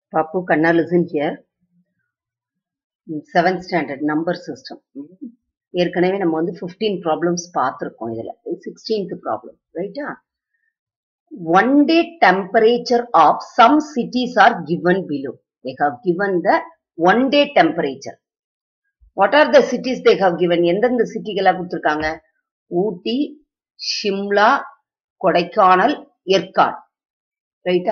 Papu Kanna, listen here. Seventh standard number system ஏற்கனவே நம்ம வந்து ஃபிஃப்டீன் ப்ராப்ளம்ஸ் பார்த்துருக்கோம் இதில் சிக்ஸ்டீன்த் ப்ராப்ளம் ரைட்டா one day temperature of some cities are given below they have given the one day temperature what are the cities they have given எந்தெந்த சிட்டிகளா கொடுத்துருக்காங்க ஊட்டி ஷிம்லா கொடைக்கானல் ஏற்காடு ரைட்டா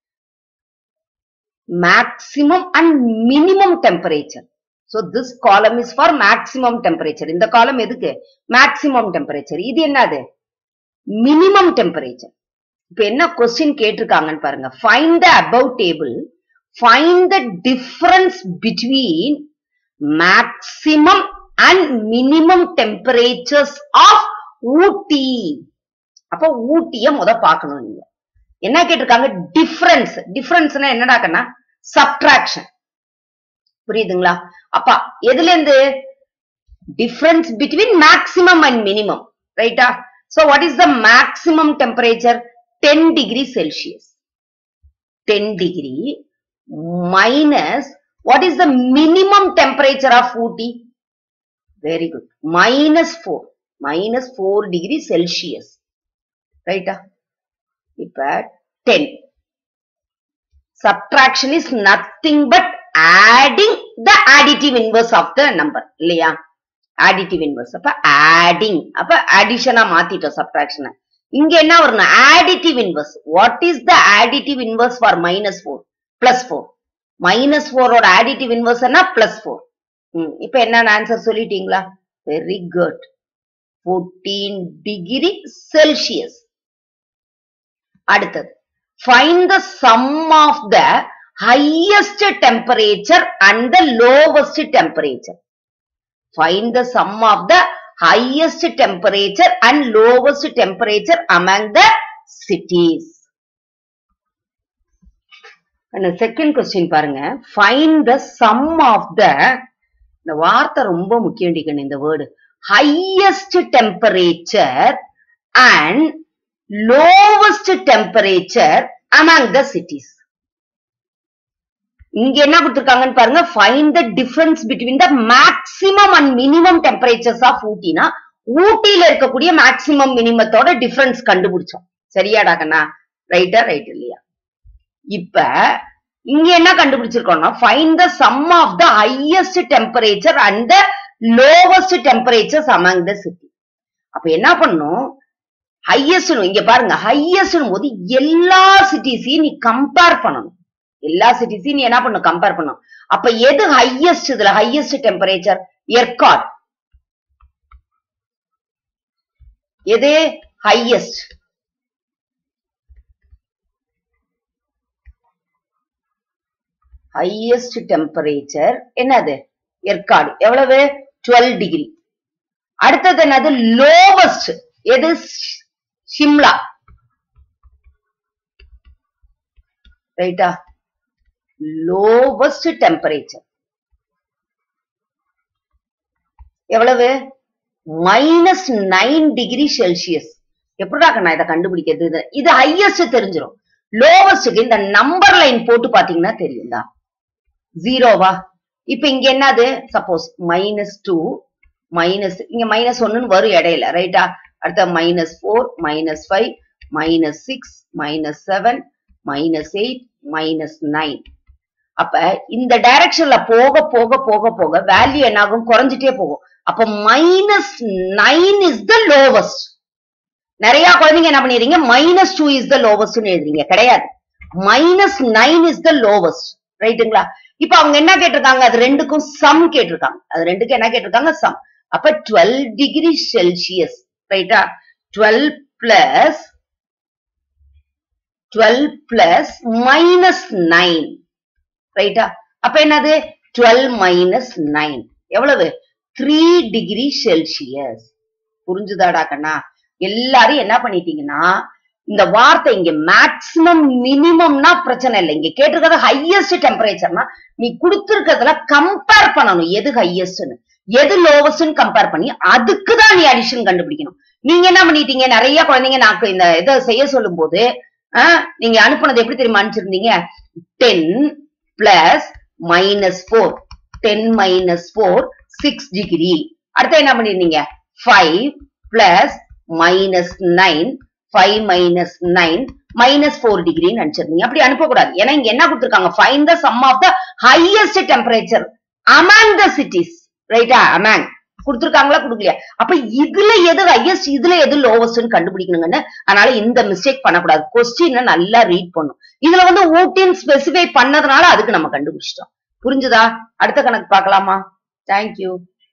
maximum and minimum temperature. So this column is for maximum temperature. இந்த column எதுக்கு maximum temperature. இது என்னது minimum temperature. இப்ப என்ன கொஸ்டின் கேட்டிருக்காங்கன்னு பாருங்க find the above table find the difference between maximum and minimum temperatures of ஊட்டி அப்ப ஊட்டிய முத பார்க்கணும் நீங்க என்ன கேட்டிருக்காங்க டிஃபரன்ஸ் டிஃபரன்ஸ்னா என்னடாக்கன்னா சப்ட்ராக்ஷன் புரியுதுங்களா அப்பா எதுல இருந்து difference between maximum and minimum ரைட்டா so what is the maximum temperature ten degree Celsius ten degree minus what is the minimum temperature of Ooty very good minus four minus four degree Celsius ரைட்டா இப்ப 10 subtraction is nothing but adding the additive inverse of the number இல்லையா additive inverse அப்ப adding அப்ப addition மாத்திட்டோம் subtraction இங்க என்ன வரணும் additive inverse what is the additive inverse for minus 4 plus 4 minus 4 ஓட additive inverse என்ன plus 4 ம், இப்ப என்ன ஆன்சர் சொல்லிட்டீங்களா வெரி குட் 14 டிகிரி செல்சியஸ் அடுத்தது find the sum of the highest temperature and the lowest temperature find the sum of the highest temperature and lowest temperature among the cities and second question பாருங்க find the sum of the இந்த வார்த்தை ரொம்ப முக்கியம் டிக்கணும் இந்த word highest temperature and lowest temperature among the cities. இங்க என்ன கொடுத்திருக்காங்கன்னு பாருங்க find the difference between the maximum and minimum temperatures of ஊட்டினா ஊட்டியில இருக்கக்கூடிய மேக்சிமம் மினிமத்தோட டிஃபரன்ஸ் கண்டுபிடிச்சோம் சரியாடா கண்ணா ரைட்டா ரைட் இல்லையா இப்ப இங்க என்ன கண்டுபிடிச்சிருக்கோம்னா find the sum of the highest temperature and the lowest temperatures among the city அப்ப என்ன பண்ணும் ஹையஸ்ட் இங்க பாருங்க ஹையஸ்ட் போது எல்லா சிட்டிஸையும் நீ கம்பேர் பண்ணணும் எல்லா சிட்டிஸையும் நீ என்ன பண்ணும் கம்பேர் பண்ணும் அப்ப எது ஹையஸ்ட் இதுல ஹையஸ்ட் டெம்பரேச்சர் எர்காட் எது ஹையஸ்ட் ஹையஸ்ட் டெம்பரேச்சர் என்னது எர்காடு எவ்வளவு டுவெல் டிகிரி அடுத்தது என்னது லோவஸ்ட் எது ஷிம்லா ரைட்டா லோவஸ்ட் டெம்பரேச்சர் எவ்வளவு மைனஸ் நைன் டிகிரி செல்சியஸ் எப்படிடா நான் இதை கண்டுபிடிக்கிறது இது இது ஹையஸ்ட் தெரிஞ்சிடும் லோவஸ்டுக்கு இந்த நம்பர் லைன் போட்டு பாத்தீங்கன்னா தெரியும்டா ஜீரோவா இப்ப இங்க என்னது சப்போஸ் மைனஸ் டூ மைனஸ் இங்க மைனஸ் ஒன்னு வரும் இடையில ரைட்டா அடுத்த minus four minus five minus six minus seven minus eight minus nine அப்ப இந்த டைரக்ஷன்ல போக போக போக போக வேல்யூ என்னாகும் குறைஞ்சிட்டே போகும் அப்ப minus nine is the lowest நிறைய குழந்தைங்க என்ன பண்ணிடுறீங்க மைனஸ் டூ இஸ் த லோவஸ்ட்னு எழுதுறீங்க கிடையாது minus nine is the lowest ரைட்டுங்களா இப்ப அவங்க என்ன கேட்டிருக்காங்க அது ரெண்டுக்கும் சம் கேட்டிருக்காங்க அது ரெண்டுக்கும் என்ன கேட்டிருக்காங்க சம் அப்ப டுவெல் டிகிரி செல்சியஸ் ரைட்டா twelve plus twelve plus minus nine ரைட்டா அப்ப என்னது டுவெல் மைனஸ் நைன் எவ்வளவு த்ரீ டிகிரி செல்சியஸ் புரிஞ்சுதாடா கண்ணா எல்லாரும் என்ன பண்ணிட்டீங்கன்னா இந்த வார்த்தை இங்க மேக்சிமம் மினிமம்னா பிரச்சனை இல்லை இங்க கேட்டிருக்கிறது ஹையஸ்ட் டெம்பரேச்சர்னா நீ கொடுத்திருக்கிறதுல கம்பேர் பண்ணணும் எது ஹையஸ்ட்னு எது லோவஸ்ட்னு கம்பேர் பண்ணி அதுக்கு தான் நீ அடிஷன் கண்டுபிடிக்கணும் நீங்க என்ன பண்ணிட்டீங்க நிறைய குழந்தைங்க நான் இந்த இதை செய்ய சொல்லும் போது நீங்க அனுப்புனது எப்படி தெரியுமா அனுப்பிச்சிருந்தீங்க ten plus minus four ten minus four six degree அடுத்து என்ன பண்ணிருந்தீங்க five plus minus nine five minus nine minus four டிகிரின்னு நினைச்சிருந்தீங்க அப்படி அனுப்பக்கூடாது ஏன்னா இங்க என்ன கொடுத்துருக்காங்க find the sum of the highest temperature among the cities ரைட்டா அமாங் கொடுத்துருக்காங்களா கொடுக்கலையா அப்ப இதுல எது ஹையஸ்ட் இதுல எது லோவஸ்ட்னு கண்டுபிடிக்கணுங்கன்னு அதனால இந்த மிஸ்டேக் பண்ணக்கூடாது கொஸ்டின் நல்லா ரீட் பண்ணும் இதுல வந்து ஊட்டின்னு ஸ்பெசிஃபை பண்ணதுனால அதுக்கு நம்ம கண்டுபிடிச்சிட்டோம் புரிஞ்சுதா அடுத்த கணக்கு பார்க்கலாமா தேங்க்யூ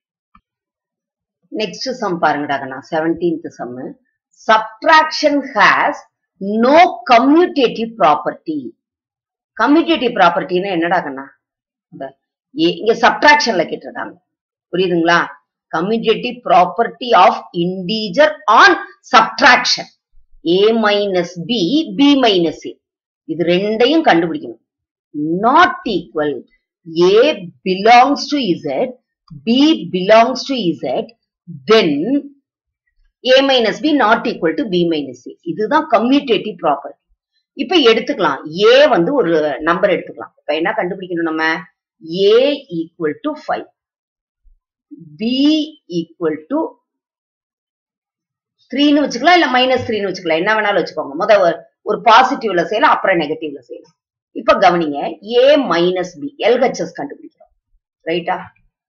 நெக்ஸ்ட் சம் பாருங்கடா கண்ணா seventeenth sum subtraction has no commutative property commutative ப்ராப்பர்ட்டின்னா என்னடா கண்ணா இந்த ஏ- இங்க சப்ட்ராக்ஷன்ல கேட்டிருக்காங்க புரியுதுங்களா commutative property of integer on subtraction A minus B B minus A இது ரெண்டையும் கண்டுபிடிக்கணும் not equal A belongs to Z B belongs to Z then A minus B not equal to B minus A இதுதான் commutative property இப்ப எடுத்துக்கலாம் ஏ வந்து ஒரு number எடுத்துக்கலாம் இப்ப என்ன கண்டுபிடிக்கணும் நம்ம A equal to five B equal to த்ரீன்னு வச்சுக்கலாம் இல்ல மைனஸ் த்ரீன்னு வச்சுக்கலாம் என்ன வேணாலும் வச்சுக்கோங்க முத ஒரு- ஒரு பாசிட்டிவ்ல செய்யலாம் அப்புறம் நெகட்டிவ்ல செய்யலாம் இப்ப கவனிங்க ஏ மைனஸ் பி எல்ஹெச்எஸ் கண்டுபிடிக்கிறோம் ரைட்டா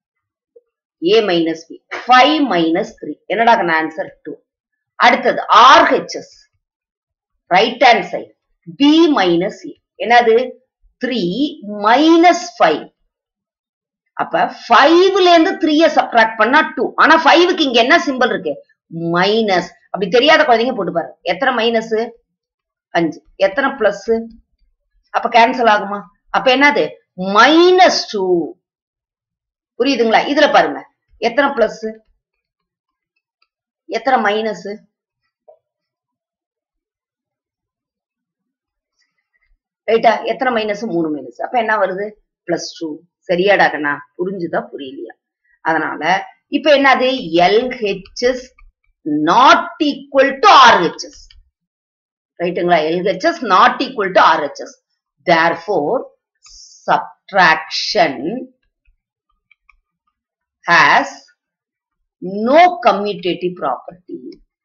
A minus B five minus three என்னடா ஆன்சர் டூ அடுத்தது RHS right hand side B minus A என்னது த்ரீ மைனஸ் ஃபைவ் அப்ப ஃபைவ்ல இருந்து த்ரீய சப்ட்ராக்ட் பண்ணா டூ ஆனா ஃபைவுக்கு இங்க என்ன சிம்பிள் இருக்கு மைனஸ் அப்படி தெரியாத குழந்தைங்க போட்டு பாரு எத்தனை மைனஸ் அஞ்சு எத்தனை பிளஸ் அப்ப கேன்சல் ஆகுமா அப்ப என்னது மைனஸ் டூ புரியுதுங்களா இதுல பாருங்க எத்தனை பிளஸ் எத்தனை மைனஸ் ரைட்டா எத்தனை மைனஸ் மூணு மைனஸ் அப்ப என்ன வருது பிளஸ் டூ சரியாடா கண்ணா புரிஞ்சுதா புரியலையா அதனால இப்ப என்னது LHS not equal to RHS ரைட்டுங்களா LHS not equal to RHS therefore subtraction has no commutative property.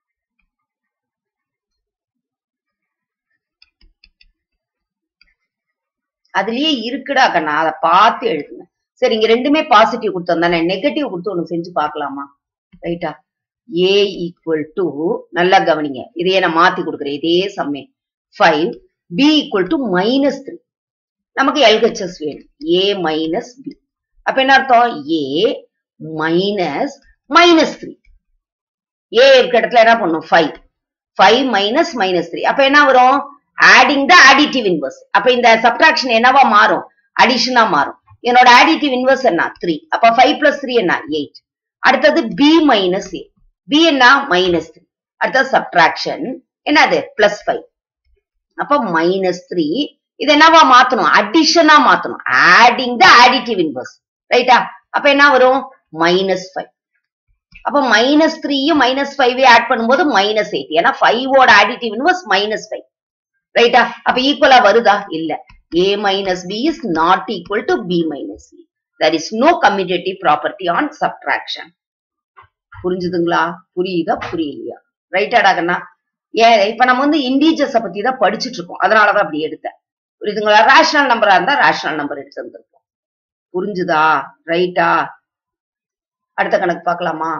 அதுலயே இருக்குடா கண்ணா அதை பார்த்து எழுதுங்க சரி இங்க ரெண்டுமே பாசிட்டிவ் கொடுத்தோம் நெகட்டிவ் கொடுத்து ஒண்ணு செஞ்சு பார்க்கலாமா ரைட்டா ஏ ஈக்குவல் டு நல்லா கவனிங்க இதையே நான் மாத்தி கொடுக்குறேன் இதே சம்மே five B equal to minus three நமக்கு எல்ஹெச்எஸ் வேணும் ஏ மைனஸ் பி அப்ப என்ன அர்த்தம் A minus minus three A இருக்க இடத்துல என்ன பண்ணும் five five minus minus three அப்ப என்ன வரும் ஆடிங் த additive இன்வர்ஸ் அப்ப இந்த சப்ட்ராக்ஷன் என்னவா மாறும் அடிஷனா மாறும் என்னோட additive இன்வர்ஸ் என்ன த்ரீ அப்ப ஃபைவ் பிளஸ் த்ரீ என்ன எயிட் அடுத்தது பி மைனஸ் ஏ பி என்ன மைனஸ் த்ரீ அடுத்தது சப்ட்ராக்ஷன் என்னது பிளஸ் ஃபைவ் அப்ப மைனஸ் த்ரீ இது என்னவா மாத்தணும் அடிஷனா மாத்தணும் ஆடிங் த additive இன்வர்ஸ் ரைட்டா அப்ப என்ன வரும் மைனஸ் ஃபைவ் அப்ப மைனஸ் த்ரீயும் மைனஸ் ஃபைவ் ஆட் பண்ணும்போது மைனஸ் எயிட் ஏன்னா ஃபைவோட additive இன்வர்ஸ் மைனஸ் ஃபைவ் ரைட்டா அப்ப ஈக்குவலா வருதா இல்ல A minus B is not equal to B minus C that is no commutative property on subtraction புரிஞ்சுதுங்களா புரியுதா புரியலையா ரைட்டாடா கண்ணா ஏன் இப்ப நம்ம வந்து இண்டீஜர்ஸ பத்தி தான் படிச்சுட்டு இருக்கோம் அதனாலதான் அப்படி எடுத்தேன் புரியுதுங்களா ரேஷனல் நம்பரா இருந்தா ரேஷனல் நம்பர் எடுத்து வந்திருக்கோம் புரிஞ்சுதா ரைட்டா அடுத்த கணக்கு பார்க்கலாமா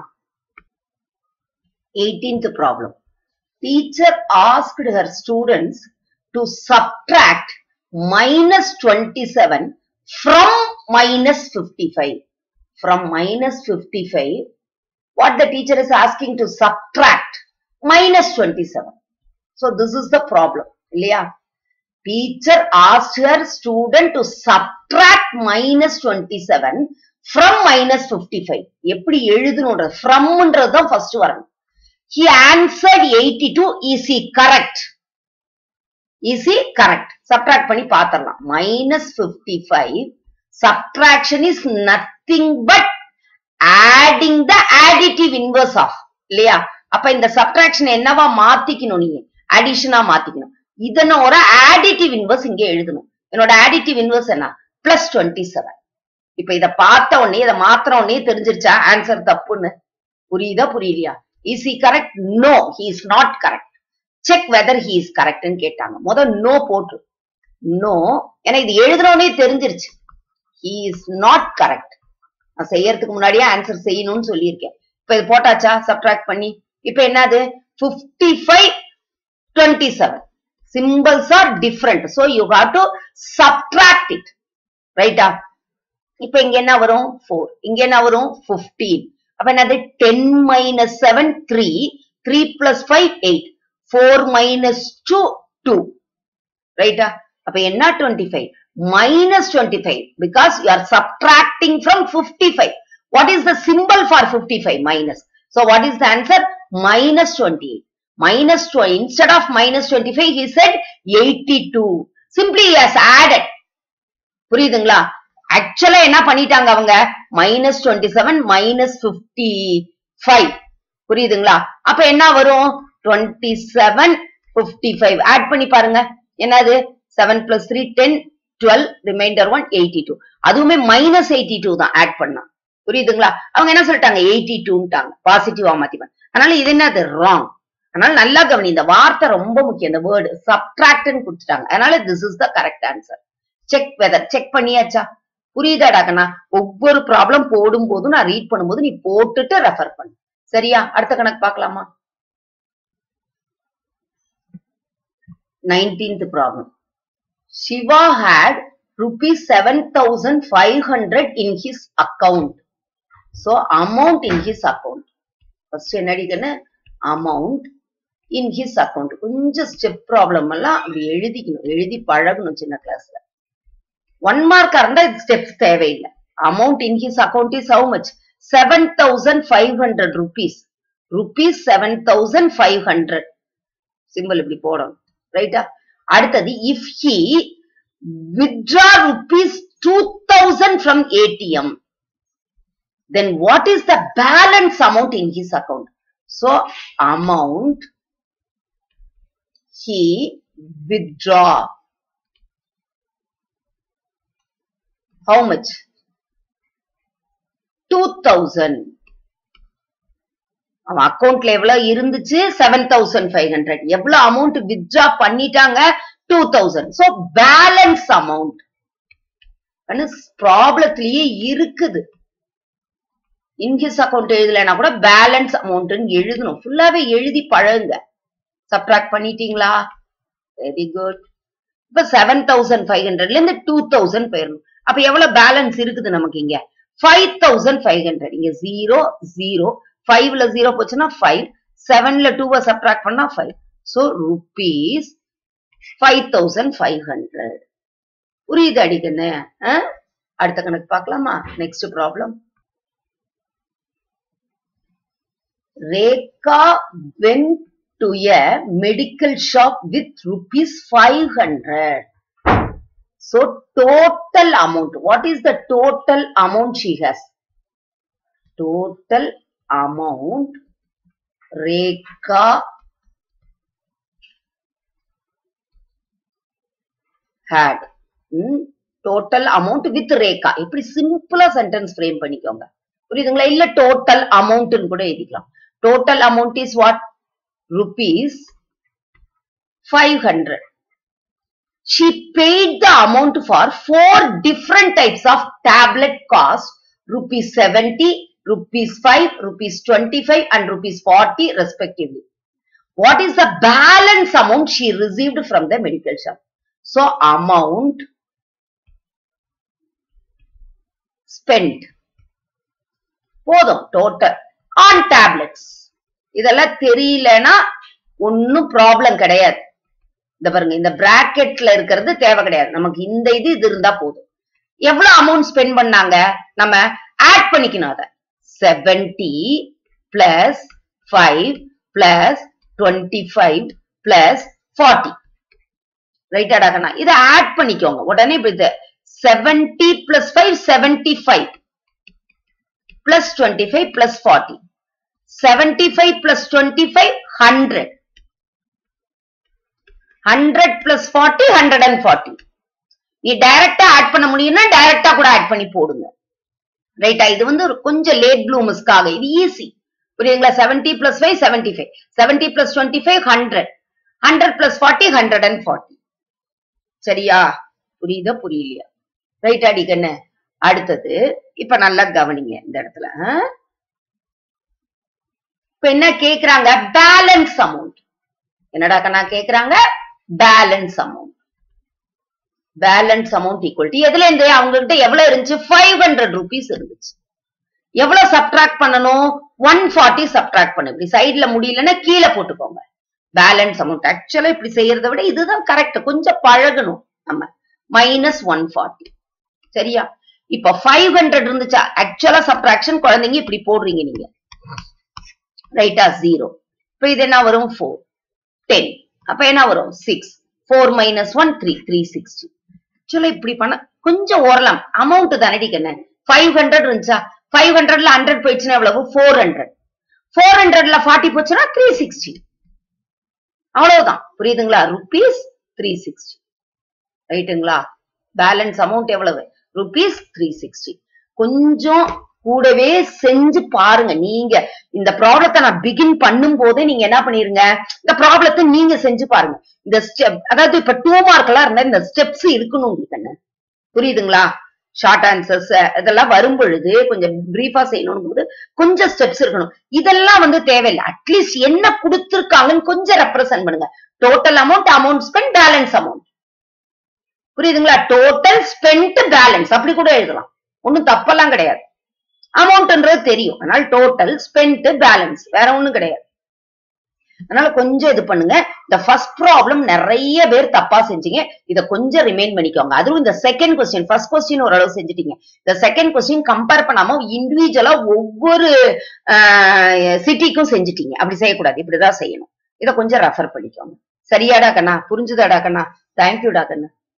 18th problem teacher asked her students to subtract minus 27 from minus 55 from minus 55 what the teacher is asking to subtract minus 27 so this is the problem இல்லையா teacher asked her student to subtract minus 27 from minus 55 எப்படி எழுதணும்ன்றது fromன்றது தான் first வரணும் he answered 82 is he correct is he correct subtract பண்ணி பார்த்தரலாம் minus 55 subtraction is nothing but adding the additive inverse of இல்லையா அப்ப இந்த subtraction என்னவா மாத்திக்கணும் நீங்க அடிஷனா மாத்திக்கணும் இதனோட additive inverse இங்க எழுதணும் என்னோட additive inverse என்ன பிளஸ் டுவெண்ட்டி செவன் இப்ப இத பார்த்த உடனே இதை மாத்திர உடனே தெரிஞ்சிருச்சா ஆன்சர் தப்புன்னு புரியுதா புரியலையா is he correct no he is not correct check whether he is கரெக்ட்னு கேட்டாங்க முதல் நோ போட்டு நோ ஏன்னா இது எழுதுனோடனே தெரிஞ்சிருச்சு he இஸ் நாட் கரெக்ட் நான் செய்யறதுக்கு முன்னாடியே ஆன்சர் செய்யணும்னு சொல்லியிருக்கேன் இப்ப இது போட்டாச்சா சப்ட்ராக்ட் பண்ணி இப்ப என்னது 55 five twenty seven symbols are different so you have to subtract it ரைட்டா இப்ப இங்க என்ன வரும் ஃபோர் இங்க என்ன வரும் 15 அப்ப என்னது ten minus seven three three plus five eight four minus two two ரைட்டா அப்ப என்ன twenty five minus twenty five because you are subtracting from fifty five what is the symbol for fifty five minus so what is the answer minus twenty eight minus 20 instead of minus 25 he said 82 simply he has added புரியுதுங்களா ஆக்சுவலா என்ன பண்ணிட்டாங்க அவங்க minus twenty seven minus fifty five புரியுதுங்களா அப்ப என்ன வரும் twenty seven fifty five add பண்ணி பாருங்க என்னது seven plus three ten twelve remainder one eighty two அதுவுமே மைனஸ் எயிட்டி டூ தான் ஆட் பண்ணா புரியுதுங்களா அவங்க என்ன சொல்லிட்டாங்க எயிட்டி டூன்ட்டாங்க பாசிட்டிவா மாத்திப்பாங்க அதனால இது என்னது ராங் அதனால நல்லா கவனி இந்த வார்த்தை ரொம்ப முக்கியம் இந்த வேர்டு சப்ட்ராக்ட்னு கொடுத்துட்டாங்க அதனால this is the correct answer check whether check பண்ணியாச்சா புரியுதாடாக்கண்ணா ஒவ்வொரு ப்ராப்ளம் போடும் போதும் நான் ரீட் பண்ணும்போது நீ போட்டுட்டு ரெஃபர் பண்ணு சரியா அடுத்த கணக்கு பார்க்கலாமா nineteenth problem Shiva had rupees seven thousand five hundred in his account so amount in his account first என்னடிக்கன்னு அமௌண்ட் இன் ஹிஸ் அக்கவுண்ட் கொஞ்சம் ஸ்டெப் ப்ராப்ளம் எல்லாம் அப்படி எழுதிக்கணும் எழுதி பழகணும் சின்ன கிளாஸ்ல ஒன் மார்க்கா இருந்தா இது ஸ்டெப்ஸ் தேவையில்லை amount in his account is how much seven thousand five hundred rupees rupees seven thousand five hundred simple இப்படி போடணும் ரைட்டா அடுத்தது if he withdraw rupees two thousand from ATM then what is the balance amount in his account so amount he withdraw how much 2000 அவன் அக்கௌண்ட்ல எவ்வளவு இருந்துச்சு seven thousand five hundred எவ்வளவு amount withdraw பண்ணிட்டாங்க two thousand so balance amount ப்ராப்ளத்திலேயே இருக்குது in his account எழுதலைன்னா கூட balance அமௌண்ட்னு எழுதணும் ஃபுல்லாவே எழுதி பழகுங்க சப்ட்ராக்ட் பண்ணிட்டீங்களா வெரி குட் இப்ப செவன் தௌசண்ட் ஃபைவ் ஹண்ட்ரட்ல இருந்து டூ தௌசண்ட் போயிடணும் அப்ப எவ்வளவு பேலன்ஸ் இருக்குது நமக்கு இங்க ஃபைவ் தௌசண்ட் ஃபைவ் ஹண்ட்ரட் இங்க ஜீரோ ஜீரோ ஃபைவ்ல ஜீரோ போச்சுன்னா ஃபைவ் செவன்ல டூவை சப்ட்ராக்ட் பண்ணா five so rupees five thousand five hundred புரியுது அடிக்கண்ணு அடுத்த கணக்கு பார்க்கலாமா next problem Rekha went to a medical shop with rupees 500. So total amount. What is the total amount she has? Total amount Rekha had. Hmm? Total amount with Rekha. இப்படி சிம்பிளா sentence frame பண்ணிக்கோங்க புரியுதுங்களா இல்ல total amount கூட எழுதிக்கலாம் total amount is what rupees 500 she paid the amount for four different types of tablet cost rupees 70 rupees 5 rupees 25 and rupees 40 respectively what is the balance amount she received from the medical shop so amount spent போதும் total on tablets இதெல்லாம் தெரியலனா ஒன்னும் problem கிடையாது இந்த பாருங்க இந்த பிராக்கெட்ல இருக்கிறது தேவை கிடையாது நமக்கு இந்த இது இது இருந்தா போதும் எவ்வளவு அமௌண்ட் ஸ்பெண்ட் பண்ணாங்க நம்ம ஆட் பண்ணிக்கணும் அத seventy plus five plus twenty five plus forty ரைட்டாடா கண்ணா இதை ஆட் பண்ணிக்கோங்க உடனே இப்ப இது seventy plus five seventy five plus 25 plus 40. 75 plus 25, 100. 100 plus 40, 140. நீ டைரக்டா ஆட் பண்ண முடியும்னா கூட ஆட் பண்ணி போடுங்க ரைட்டா இது வந்து ஒரு கொஞ்சம் லேட் ப்ளூமஸ்க்காக இது ஈஸி புரியுங்களா seventy plus five seventy five seventy plus twenty five hundred hundred plus forty hundred and forty சரியா புரியுதா புரியலையா ரைட் அடிக்கண்ணு அடுத்தது இப்ப நல்லா கவனிங்க இந்த இடத்துல ஆ? இப்ப என்ன கேக்குறாங்க பேலன்ஸ் அமௌண்ட் என்னடா கண்ணா கேக்குறாங்க balance amount balance amount equal to எதுல இருந்து அவங்க கிட்ட எவ்வளவு இருந்துச்சு ஃபைவ் ஹண்ட்ரட் ருபீஸ் இருந்துச்சு எவ்வளவு சப்ட்ராக்ட் பண்ணணும் ஒன் ஃபார்ட்டி சப்ட்ராக்ட் பண்ணு இப்படி சைடுல முடியலன்னா கீழே போட்டுக்கோங்க பேலன்ஸ் அமௌண்ட் ஆக்சுவலா இப்படி செய்யறதை விட இதுதான் கரெக்ட் கொஞ்சம் பழகணும் நம்ம மைனஸ் ஒன் ஃபார்ட்டி சரியா இப்ப ஃபைவ் ஹண்ட்ரட் இருந்துச்சா ஆக்சுவலா சப்ட்ராக்ஷன் குழந்தைங்க இப்படி போடுறீங்க நீங்க ரைட்டா ஜீரோ இப்ப இது என்ன வரும் ஃபோர் டென் அப்ப என்ன வரும் six four minus one three three sixty ஆக்சுவலா இப்படி பண்ண கொஞ்சம் ஓரலாம் அமௌண்ட் தானடி கண்ணு ஃபைவ் ஹண்ட்ரட் இருந்துச்சா ஃபைவ் ஹண்ட்ரட்ல ஹண்ட்ரட் போயிடுச்சுன்னா எவ்வளவு ஃபோர் ஹண்ட்ரட் ஃபோர் ஹண்ட்ரட்ல ஃபார்ட்டி போச்சுன்னா த்ரீ சிக்ஸ்டி அவ்வளவுதான் புரியுதுங்களா ருபீஸ் த்ரீ சிக்ஸ்டி ரைட்டுங்களா பேலன்ஸ் அமௌண்ட் எவ்வளவு ருபீஸ் த்ரீ சிக்ஸ்டி கொஞ்சம் கூடவே செஞ்சு பாருங்க நீங்க இந்த ப்ராப்ளத்தை நான் பிகின் பண்ணும் போதே நீங்க என்ன பண்ணிருங்க இந்த ப்ராப்ளத்தை நீங்க செஞ்சு பாருங்க இந்த ஸ்டெப் அதாவது இப்ப டூ மார்க் எல்லாம் இருந்தா இந்த ஸ்டெப்ஸ் இருக்கணும் உங்களுக்கு என்ன புரியுதுங்களா ஷார்ட் ஆன்சர்ஸ் இதெல்லாம் வரும் பொழுது கொஞ்சம் பிரீஃபா செய்யணும் போது கொஞ்சம் ஸ்டெப்ஸ் இருக்கணும் இதெல்லாம் வந்து தேவையில்லை அட்லீஸ்ட் என்ன கொடுத்துருக்காங்கன்னு கொஞ்சம் ரெப்ரசென்ட் பண்ணுங்க total amount amount spend balance amount புரியுதுங்களா டோட்டல் ஸ்பெண்ட் பேலன்ஸ் அப்படி கூட எழுதலாம் ஒண்ணும் தப்பெல்லாம் கிடையாது அமௌண்ட்ன்றது தெரியும் அதனால டோட்டல் ஸ்பெண்ட் பேலன்ஸ் வேற ஒண்ணும் கிடையாது அதனால கொஞ்சம் இது பண்ணுங்க இந்த ஃபர்ஸ்ட் ப்ராப்ளம் நிறைய பேர் தப்பா செஞ்சீங்க இத கொஞ்சம் ரிமைன் பண்ணிக்கோங்க அதுவும் இந்த செகண்ட் கொஸ்டின் ஃபர்ஸ்ட் கொஸ்டின் ஓரளவு செஞ்சுட்டீங்க இந்த செகண்ட் கொஸ்டின் கம்பேர் பண்ணாம இண்டிவிஜுவலா ஒவ்வொரு சிட்டிக்கும் செஞ்சுட்டீங்க அப்படி செய்யக்கூடாது இப்படிதான் செய்யணும் இத கொஞ்சம் ரெஃபர் பண்ணிக்கோங்க சரியாடா கண்ணா புரிஞ்சுதாடா கண்ணா தேங்க்யூடா கண்ணா